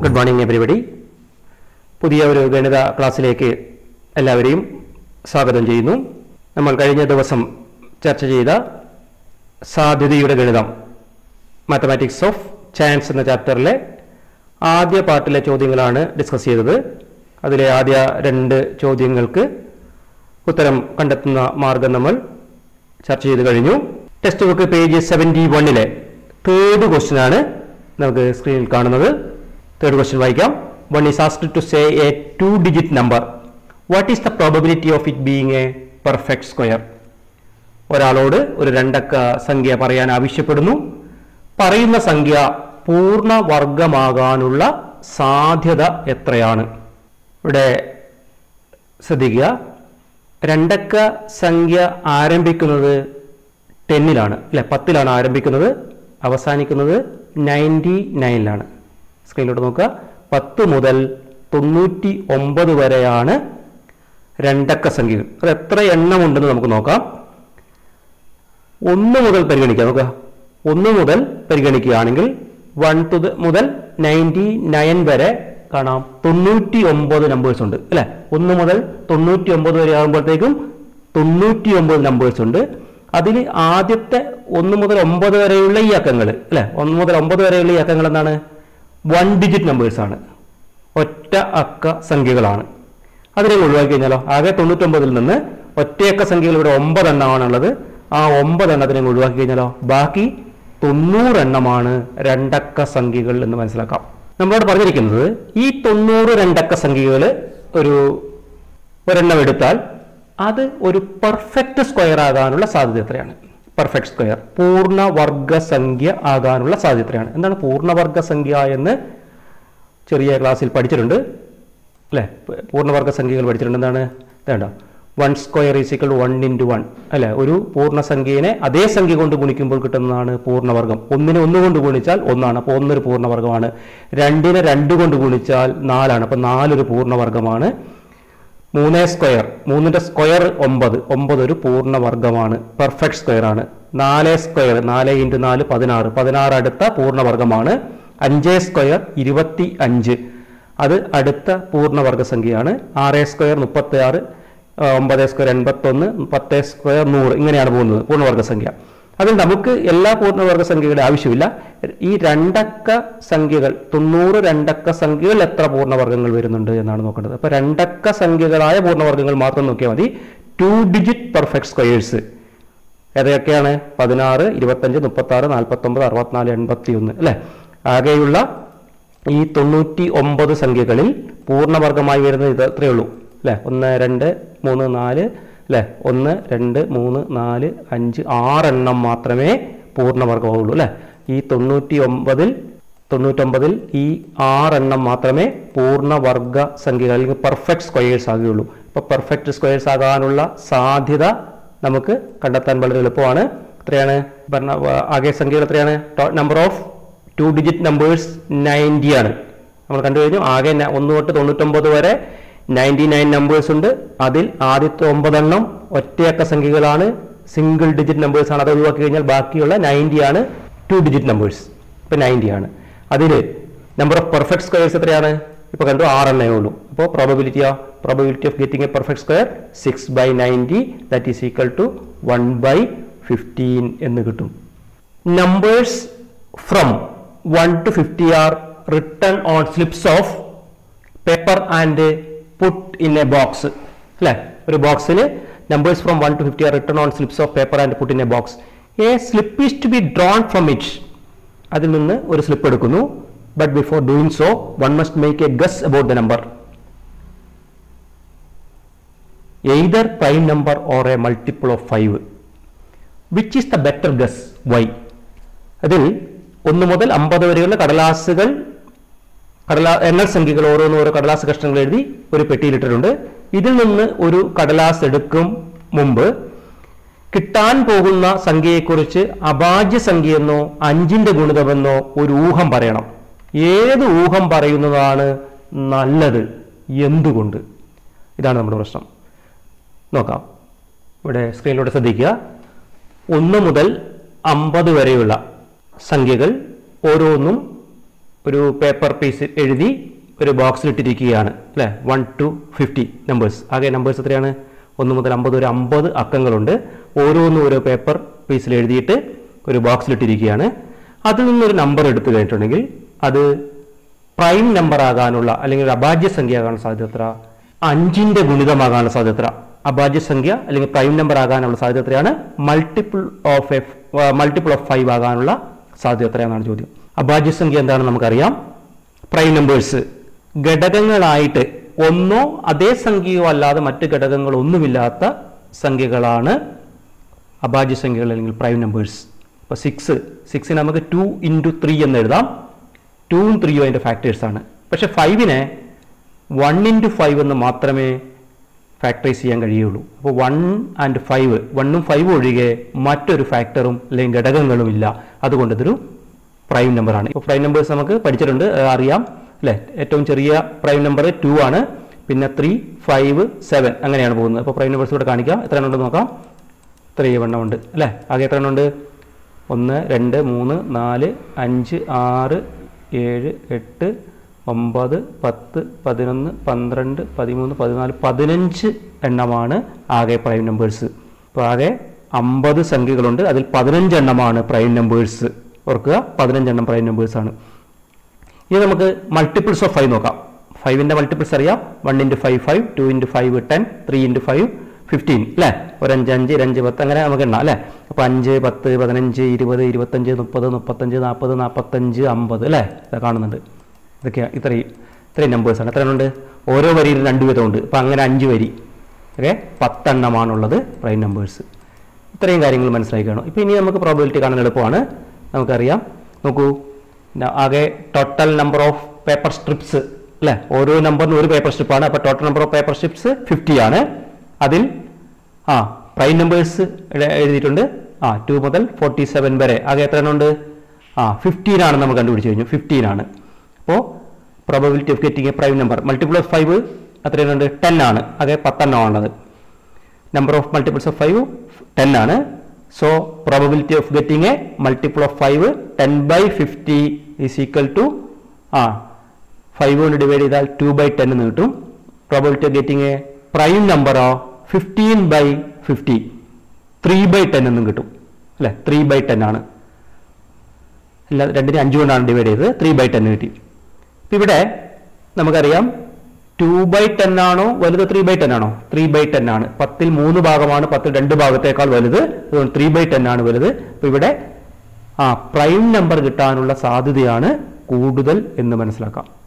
good morning everybody പുതിയ ഒരു ഗണിത ക്ലാസ്സിലേക്ക് എല്ലാവരെയും സ്വാഗതം ചെയ്യുന്നു നമ്മൾ കഴിഞ്ഞ ദിവസം ചർച്ച ചെയ്ത സാധ്യതയുടെ ഗണിതം മാത്തമാറ്റിക്സ് ഓഫ് ചാൻസ് എന്ന ചാപ്റ്ററിലെ ആദ്യ പാർട്ടിലെ ചോദ്യങ്ങളാണ് ഡിസ്കസ് ചെയ്തത് അതിലെ ആദ്യ രണ്ട് ചോദ്യങ്ങൾക്ക് ഉത്തരം കണ്ടെത്തുന്ന മാർഗം നമ്മൾ ചർച്ച ചെയ്ത് കഴിഞ്ഞു ടെക്സ്റ്റ് ബുക്ക് പേജ് സെവൻറ്റി വണ്ണിലെ തേർഡ് ക്വസ്റ്റ്യൻ ആണ് നമുക്ക് സ്ക്രീനിൽ കാണുന്നത് തേർഡ് ക്വസ്റ്റ്യൻ വായിക്കാം one is asked to say a two digit number what is the probability of it being a perfect square ഒരാളോട് ഒരു രണ്ടക്ക സംഖ്യ പറയാൻ ആവശ്യപ്പെടുന്നു പറയുന്ന സംഖ്യ പൂർണ്ണവർഗമാകാനുള്ള സാധ്യത എത്രയാണ് ഇവിടെ ശ്രദ്ധിക്കുക രണ്ടക്ക സംഖ്യ ആരംഭിക്കുന്നത് ടെന്നിലാണ് അല്ലെ പത്തിലാണ് ആരംഭിക്കുന്നത് അവസാനിക്കുന്നത് നയൻറ്റി നയനിലാണ് സ്ക്രീനിലോട്ട് നോക്കുക പത്ത് മുതൽ തൊണ്ണൂറ്റി ഒമ്പത് വരെയാണ് രണ്ടക്ക സംഖ്യകൾ അത് എത്ര എണ്ണമുണ്ടെന്ന് നമുക്ക് നോക്കാം ഒന്ന് മുതൽ പരിഗണിക്കുക നോക്കുക ഒന്ന് മുതൽ പരിഗണിക്കുകയാണെങ്കിൽ വൺ ടു മുതൽ നയൻറ്റി നയൻ വരെ കാണാം തൊണ്ണൂറ്റി ഒമ്പത് നമ്പേഴ്സ് ഉണ്ട് അല്ലെ ഒന്ന് മുതൽ തൊണ്ണൂറ്റി ഒമ്പത് വരെ ആകുമ്പോഴത്തേക്കും തൊണ്ണൂറ്റി ഒമ്പത് നമ്പേഴ്സ് ഉണ്ട് അതിൽ ആദ്യത്തെ ഒന്ന് മുതൽ ഒമ്പത് വരെയുള്ള ഈ അക്കങ്ങൾ അല്ലെ ഒന്ന് മുതൽ ഒമ്പത് വരെയുള്ള ഈ അക്കങ്ങൾ എന്താണ് വൺ ഡിജിറ്റ് നമ്പേഴ്സ് ആണ് ഒറ്റ അക്ക സംഖ്യകളാണ് അതിനെ ഒഴിവാക്കി കഴിഞ്ഞാലോ ആകെ തൊണ്ണൂറ്റൊമ്പതിൽ നിന്ന് ഒറ്റയക്ക സംഖ്യകൾ ഇവിടെ ഒമ്പതെണ്ണമാണുള്ളത് ആ ഒമ്പതെണ്ണത്തിനെ ഒഴിവാക്കി കഴിഞ്ഞാലോ ബാക്കി തൊണ്ണൂറെണ്ണമാണ് രണ്ടക്ക സംഖ്യകൾ എന്ന് മനസ്സിലാക്കാം നമ്മളോട് പറഞ്ഞിരിക്കുന്നത് ഈ തൊണ്ണൂറ് രണ്ടക്ക സംഖ്യകൾ ഒരു ഒരെണ്ണം എടുത്താൽ അത് ഒരു പെർഫെക്റ്റ് സ്ക്വയർ ആകാനുള്ള സാധ്യത എത്രയാണ് പെർഫെക്റ്റ് സ്ക്വയർ പൂർണ്ണവർഗ സംഖ്യ ആകാനുള്ള സാധ്യത എത്രയാണ് എന്താണ് പൂർണ്ണവർഗ സംഖ്യ എന്ന് ചെറിയ ക്ലാസ്സിൽ പഠിച്ചിട്ടുണ്ട് അല്ലേ പൂർണ്ണവർഗ സംഖ്യകൾ പഠിച്ചിട്ടുണ്ട് എന്താണ് വേണ്ട one square is equal one into one അല്ലെ ഒരു പൂർണ്ണസംഖ്യനെ അതേ സംഖ്യ കൊണ്ട് ഗുണിക്കുമ്പോൾ കിട്ടുന്നതാണ് പൂർണ്ണവർഗം ഒന്നിനെ ഒന്ന് കൊണ്ട് ഗുണിച്ചാൽ ഒന്നാണ് അപ്പോൾ ഒന്നൊരു പൂർണ്ണവർഗമാണ് രണ്ടിനെ രണ്ട് കൊണ്ട് ഗുണിച്ചാൽ നാലാണ് അപ്പോൾ നാലൊരു പൂർണ്ണവർഗമാണ് മൂന്ന് സ്ക്വയർ മൂന്നിന്റെ സ്ക്വയർ ഒമ്പത് ഒമ്പത് ഒരു പൂർണ്ണവർഗമാണ് പെർഫെക്റ്റ് സ്ക്വയർ ആണ് നാല് സ്ക്വയർ നാല് ഇൻറ്റു നാല് പതിനാറ് പതിനാറ് അടുത്ത പൂർണ്ണവർഗമാണ് അഞ്ച് സ്ക്വയർ ഇരുപത്തി അഞ്ച് അത് അടുത്ത പൂർണ്ണവർഗ സംഖ്യയാണ് ആറ് സ്ക്വയർ മുപ്പത്തി ആറ് ഒമ്പത് സ്ക്വയർ എൺപത്തൊന്ന് പത്ത് സ്ക്വയർ നൂറ് ഇങ്ങനെയാണ് പോകുന്നത് പൂർണ്ണവർഗ സംഖ്യ അതിൽ നമുക്ക് എല്ലാ പൂർണ്ണവർഗ സംഖ്യകളുടെ ആവശ്യമില്ല ഈ രണ്ടക്ക സംഖ്യകൾ തൊണ്ണൂറ് രണ്ടക്ക സംഖ്യകൾ എത്ര പൂർണ്ണവർഗങ്ങൾ വരുന്നുണ്ട് എന്നാണ് നോക്കേണ്ടത് അപ്പൊ രണ്ടക്ക സംഖ്യകളായ പൂർണ്ണവർഗങ്ങൾ മാത്രം നോക്കിയാൽ മതി ടു ഡിജിറ്റ് പെർഫെക്റ്റ് സ്ക്വയേഴ്സ് ഏതൊക്കെയാണ് പതിനാറ് ഇരുപത്തഞ്ച് മുപ്പത്തി ആറ് നാൽപ്പത്തി ഒമ്പത് അറുപത്തിനാല് എൺപത്തി ഒന്ന് അല്ലെ ആകെയുള്ള ഈ തൊണ്ണൂറ്റി ഒമ്പത് സംഖ്യകളിൽ പൂർണ്ണവർഗമായി വരുന്നത് ഇത് ഇത്രയേ ഉള്ളൂ അല്ലെ ഒന്ന് രണ്ട് മൂന്ന് നാല് അല്ലെ ഒന്ന് രണ്ട് മൂന്ന് നാല് അഞ്ച് ആറെണ്ണം മാത്രമേ പൂർണ്ണവർഗമാവുള്ളൂ അല്ലെ ഈ തൊണ്ണൂറ്റി ഒമ്പതിൽ തൊണ്ണൂറ്റൊമ്പതിൽ ഈ ആറെണ്ണം മാത്രമേ പൂർണ്ണവർഗ സംഖ്യകൾ അല്ലെങ്കിൽ പെർഫെക്റ്റ് സ്ക്വയേഴ്സ് ആകുകയുള്ളൂ അപ്പോൾ പെർഫെക്റ്റ് സ്ക്വയേഴ്സ് ആകാനുള്ള സാധ്യത നമുക്ക് കണ്ടെത്താൻ വളരെ എളുപ്പമാണ് എത്രയാണ് പറഞ്ഞ ആകെ സംഖ്യകൾ എത്രയാണ് number of two digit numbers ninety ആണ് നമ്മൾ കണ്ടു കഴിഞ്ഞു ആകെ ന- ഒന്ന് തൊട്ട് തൊണ്ണൂറ്റൊമ്പത് വരെ നയൻറ്റി നയൻ നമ്പേഴ്സ് ഉണ്ട് അതിൽ ആദ്യത്തെ ഒമ്പതെണ്ണം ഒറ്റയക്ക സംഖ്യകളാണ് സിംഗിൾ ഡിജിറ്റ് നമ്പേഴ്സ് ആണ് അത് ഒഴിവാക്കി കഴിഞ്ഞാൽ ബാക്കിയുള്ള നയൻറ്റി ആണ് ടു ഡിജിറ്റ് നമ്പേഴ്സ് ഇപ്പൊ നയൻറ്റി ആണ് അതിൽ നമ്പർ ഓഫ് പെർഫെക്റ്റ് സ്ക്വയേഴ്സ് എത്രയാണ് ഇപ്പൊ കണ്ടു ആറെണ്ണേ ഉള്ളൂ അപ്പോൾ probability of probability of getting a perfect square six by ninety that is equal to one by fifteen എന്ന് കിട്ടും numbers from one to fifty are written on slips of paper and put in a box അല്ലേ ഒരു ബോക്സിൽ numbers from one to fifty are written on slips of paper and put in a box a slip is to be drawn from it അതിൽ നിന്ന് ഒരു slip എടുക്കുന്നു but before doing so one must make a guess about the number either prime number or a multiple of five which is the better guess why അതിൽ ഒന്ന് മുതൽ അമ്പത് വരെയുള്ള കടലാസുകൾ കടലാ എണ്ണൽ സംഖ്യകൾ ഓരോന്നും ഓരോ കടലാസ് കഷ്ണങ്ങൾ എഴുതി ഒരു പെട്ടിയിലിട്ടിട്ടുണ്ട് ഇതിൽ നിന്ന് ഒരു കടലാസ് എടുക്കും മുമ്പ് കിട്ടാൻ പോകുന്ന സംഖ്യയെക്കുറിച്ച് അഭാജ്യ സംഖ്യയെന്നോ അഞ്ചിന്റെ ഗുണിതമെന്നോ ഒരു ഊഹം പറയണം ഏത് ഊഹം പറയുന്നതാണ് നല്ലത് എന്തുകൊണ്ട് ഇതാണ് നമ്മുടെ പ്രശ്നം നോക്കാം ഇവിടെ സ്ക്രീനിലൂടെ ശ്രദ്ധിക്കുക ഒന്ന് മുതൽ അമ്പത് വരെയുള്ള സംഖ്യകൾ ഓരോന്നും ഒരു പേപ്പർ പീസ് എഴുതി ഒരു ബോക്സിൽ ഇട്ടിരിക്കുകയാണ് അല്ലേ വൺ ടു ഫിഫ്റ്റി നമ്പേഴ്സ് ആകെ നമ്പേഴ്സ് എത്രയാണ് ഒന്ന് മുതൽ അമ്പത് ഒരു അമ്പത് അക്കങ്ങളുണ്ട് ഓരോന്നും ഓരോ പേപ്പർ പീസിൽ എഴുതിയിട്ട് ഒരു ബോക്സിൽ ഇട്ടിരിക്കുകയാണ് അതിൽ നിന്നൊരു നമ്പർ എടുത്തു കഴിഞ്ഞിട്ടുണ്ടെങ്കിൽ അത് പ്രൈം നമ്പർ ആകാനുള്ള അല്ലെങ്കിൽ ഒരു അഭാജ്യ സംഖ്യ ആകാനുള്ള സാധ്യത എത്ര അഞ്ചിന്റെ ഗുണിതമാകാനുള്ള സാധ്യത എത്ര അഭാജ്യ സംഖ്യ അല്ലെങ്കിൽ പ്രൈം നമ്പർ ആകാനുള്ള സാധ്യത എത്രയാണ് മൾട്ടിപ്പിൾ ഓഫ് എഫ് മൾട്ടിപ്പിൾ ഓഫ് ഫൈവ് ആകാനുള്ള സാധ്യത എത്രയാണെന്നാണ് ചോദ്യം അഭാജ്യ സംഖ്യ എന്താണെന്ന് നമുക്കറിയാം പ്രൈം നമ്പേഴ്സ് ഘടകങ്ങളായിട്ട് ഒന്നോ അതേ സംഖ്യയോ അല്ലാതെ മറ്റ് ഘടകങ്ങളൊന്നുമില്ലാത്ത സംഖ്യകളാണ് അഭാജ്യ സംഖ്യകൾ അല്ലെങ്കിൽ പ്രൈം നമ്പേഴ്സ് ഇപ്പോൾ സിക്സ് സിക്സിന് നമുക്ക് ടു ഇൻറ്റു ത്രീ എന്ന് എഴുതാം ടൂവും ത്രീയും അതിൻ്റെ ഫാക്ടേഴ്സ് ആണ് പക്ഷെ ഫൈവിനെ വൺ ഇൻറ്റു ഫൈവ് എന്ന് മാത്രമേ ഫാക്ടറൈസ് ചെയ്യാൻ കഴിയുള്ളൂ അപ്പോൾ വൺ ആൻഡ് ഫൈവ് വണ്ണും ഫൈവും ഒഴികെ മറ്റൊരു ഫാക്ടറും അല്ലെങ്കിൽ ഘടകങ്ങളും ഇല്ല അതുകൊണ്ട് ഇതൊരു പ്രൈം നമ്പറാണ് ഇപ്പോൾ പ്രൈം നമ്പേഴ്സ് നമുക്ക് പഠിച്ചിട്ടുണ്ട് അത് അറിയാം അല്ലേ ഏറ്റവും ചെറിയ പ്രൈം നമ്പർ ടു ആണ് പിന്നെ ത്രീ ഫൈവ് സെവൻ അങ്ങനെയാണ് പോകുന്നത് അപ്പോൾ പ്രൈം നമ്പേഴ്സ് ഇവിടെ കാണിക്കാം എത്ര എണ്ണം ഉണ്ടെന്ന് നോക്കാം ഇത്രയും എണ്ണം ഉണ്ട് അല്ലേ ആകെ എത്ര എണ്ണം ഉണ്ട് ഒന്ന് രണ്ട് മൂന്ന് നാല് അഞ്ച് ആറ് ഏഴ് എട്ട് ഒമ്പത് പത്ത് പതിനൊന്ന് പന്ത്രണ്ട് പതിമൂന്ന് പതിനാല് പതിനഞ്ച് എണ്ണമാണ് ആകെ പ്രൈം നമ്പേഴ്സ് അപ്പോൾ ആകെ അമ്പത് സംഖ്യകളുണ്ട് അതിൽ പതിനഞ്ച് എണ്ണമാണ് പ്രൈം നമ്പേഴ്സ് ഓർക്കുക പതിനഞ്ചെണ്ണം പ്രൈം നമ്പേഴ്സ് ആണ് ഇനി നമുക്ക് മൾട്ടിപ്പിൾസ് ഓഫ് ഫൈവ് നോക്കാം ഫൈവിൻ്റെ മൾട്ടിപ്പിൾസ് അറിയാം one into five five two into five ten three into five fifteen അല്ലേ ഒരു അഞ്ച് അഞ്ച് ഒരു അഞ്ച് പത്ത് അങ്ങനെ നമുക്ക് എണ്ണാം അല്ലേ അപ്പോൾ അഞ്ച് പത്ത് പതിനഞ്ച് ഇരുപത് ഇരുപത്തഞ്ച് മുപ്പത് മുപ്പത്തഞ്ച് നാൽപ്പത് നാൽപ്പത്തഞ്ച് അമ്പത് അല്ലേ ഇത് കാണുന്നുണ്ട് ഇതൊക്കെയാണ് ഇത്രയും ഇത്രയും നമ്പേഴ്സാണ് എത്ര എണ്ണം ഉണ്ട് ഓരോ വരിയിൽ രണ്ട് വീതമുണ്ട് അപ്പോൾ അങ്ങനെ അഞ്ച് വരി ഓക്കെ പത്തെണ്ണമാണുള്ളത് പ്രൈം നമ്പേഴ്സ് ഇത്രയും കാര്യങ്ങൾ മനസ്സിലാക്കി കാണും ഇപ്പോൾ ഇനി നമുക്ക് പ്രോബിലിറ്റി കാണാൻ എളുപ്പമാണ് നമുക്കറിയാം നോക്കൂ ന- ആകെ total number of paper strips അല്ലേ ഓരോ നമ്പറിനും ഒരു പേപ്പർ സ്ട്രിപ്പാണ് അപ്പോൾ total number of paper strips fifty ആണ് അതിൽ ആ പ്രൈം നമ്പേഴ്സ് എഴുതിയിട്ടുണ്ട് ആ ടു മുതൽ ഫോർട്ടി സെവൻ വരെ ആകെ എത്ര എണ്ണം ഉണ്ട് ആ ഫിഫ്റ്റീൻ ആണ് നമ്മൾ കണ്ടുപിടിച്ച് കഴിഞ്ഞു ഫിഫ്റ്റീൻ ആണ് അപ്പോൾ probability of getting a prime number multiple of five എത്ര എണ്ണം ഉണ്ട് ടെൻ ആണ് ആകെ പത്തെണ്ണമാണുള്ളത് number of multiples of five ten ആണ് so probability of getting a multiple of five ten by fifty is equal to ആ ഫൈവ് കൊണ്ട് divide ചെയ്താൽ ടു ബൈ ടെൻ എന്ന് കിട്ടും probability of getting a prime നമ്പറോ fifteen by fifty three by ten എന്നും കിട്ടും അല്ലേ ത്രീ ബൈ ടെൻ ആണ് അല്ല രണ്ടിനെ അഞ്ച് കൊണ്ടാണ് ഡിവൈഡ് ചെയ്തത് ത്രീ ബൈ ടെൻ കിട്ടി ഇപ്പം ഇവിടെ നമുക്കറിയാം ടു ബൈ ടെൻ ആണോ വലുത് ത്രീ ബൈ ടെൻ ആണോ ത്രീ ബൈ ടെൻ ആണ് പത്തിൽ മൂന്ന് ഭാഗമാണ് പത്തിൽ രണ്ട് ഭാഗത്തേക്കാൾ വലുത് അതുകൊണ്ട് ത്രീ ബൈ ടെൻ ആണ് വലുത് അപ്പൊ ഇവിടെ ആ പ്രൈം നമ്പർ കിട്ടാനുള്ള സാധ്യതയാണ് കൂടുതൽ എന്ന് മനസ്സിലാക്കാം